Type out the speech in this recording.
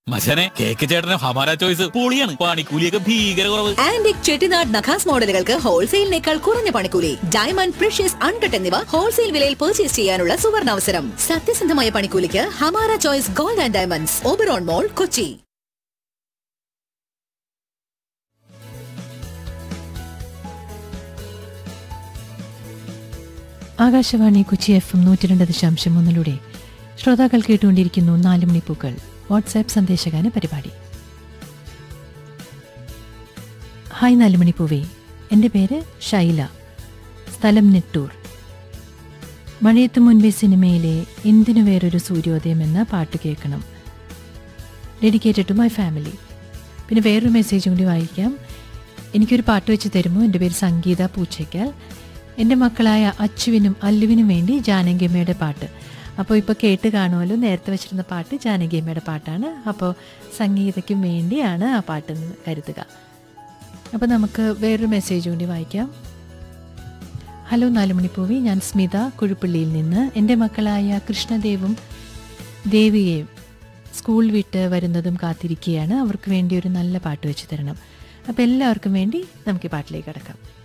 മച്ചനെ cake ചേട്ടന് ഹമാര choice പൊളിയാണ് പണിക്കൂലിയൊക്കെ ഭീകര കുറവ് ആന്റിക് ചെട്ടിനാട് നഖാസ് മോഡലുകൾക്ക് ഹോൾസെയിലിനേക്കാൾ കുറഞ്ഞ പണിക്കൂലി ഡയമണ്ട് പ്രഷ്യസ് അൺകട്ട് എന്നിവ ഹോൾസെയിൽ വിലയിൽ പർച്ചേസ് ചെയ്യാനുള്ള സുവർണാവസരം സത്യസന്ധമായ പണിക്കൂലിക്ക് Hamara choice gold and diamonds Oberon mall Kochi Akashvani Kochi F M നൂറ്റി രണ്ട് ദശാംശം ഒന്നിലൂടെ ശ്രോതാക്കൾ കേട്ടുകൊണ്ടിരിക്കുന്നു നാല് മണിപ്പൂക്കൾ വാട്സാപ്പ് സന്ദേശഗാന പരിപാടി ഹായ് നാല് മണിപ്പൂവേ എൻ്റെ പേര് ഷൈല സ്ഥലം നെട്ടൂർ മഴയത്ത് മുൻപേ സിനിമയിലെ എന്തിനു വേറൊരു സൂര്യോദയം എന്ന പാട്ട് കേൾക്കണം ഡെഡിക്കേറ്റഡ് ടു മൈ ഫാമിലി പിന്നെ വേറൊരു മെസ്സേജ് കൂടി വായിക്കാം എനിക്കൊരു പാട്ട് വെച്ച് തരുമോ എൻ്റെ പേര് സംഗീത പൂച്ചയ്ക്കൽ എൻ്റെ മക്കളായ അച്ചുവിനും അല്ലുവിനും വേണ്ടി ജാനകിയമ്മയുടെ പാട്ട് അപ്പോൾ ഇപ്പോൾ കേട്ട് കാണുമല്ലോ നേരത്തെ വെച്ചിരുന്ന പാട്ട് ജാനകിയമ്മയുടെ പാട്ടാണ് അപ്പോൾ സംഗീതയ്ക്കും വേണ്ടിയാണ് ആ പാട്ടെന്ന് കരുതുക അപ്പോൾ നമുക്ക് വേറൊരു മെസ്സേജ് കൂടി വായിക്കാം ഹലോ നാലുമണിപ്പൂവി ഞാൻ സ്മിത കുഴുപ്പള്ളിയിൽ നിന്ന് എൻ്റെ മക്കളായ കൃഷ്ണദേവും ദേവിയെയും സ്കൂൾ വിട്ട് വരുന്നതും കാത്തിരിക്കുകയാണ് അവർക്ക് വേണ്ടി ഒരു നല്ല പാട്ട് വെച്ച് തരണം അപ്പോൾ എല്ലാവർക്കും വേണ്ടി നമുക്ക് ഈ പാട്ടിലേക്ക് കിടക്കാം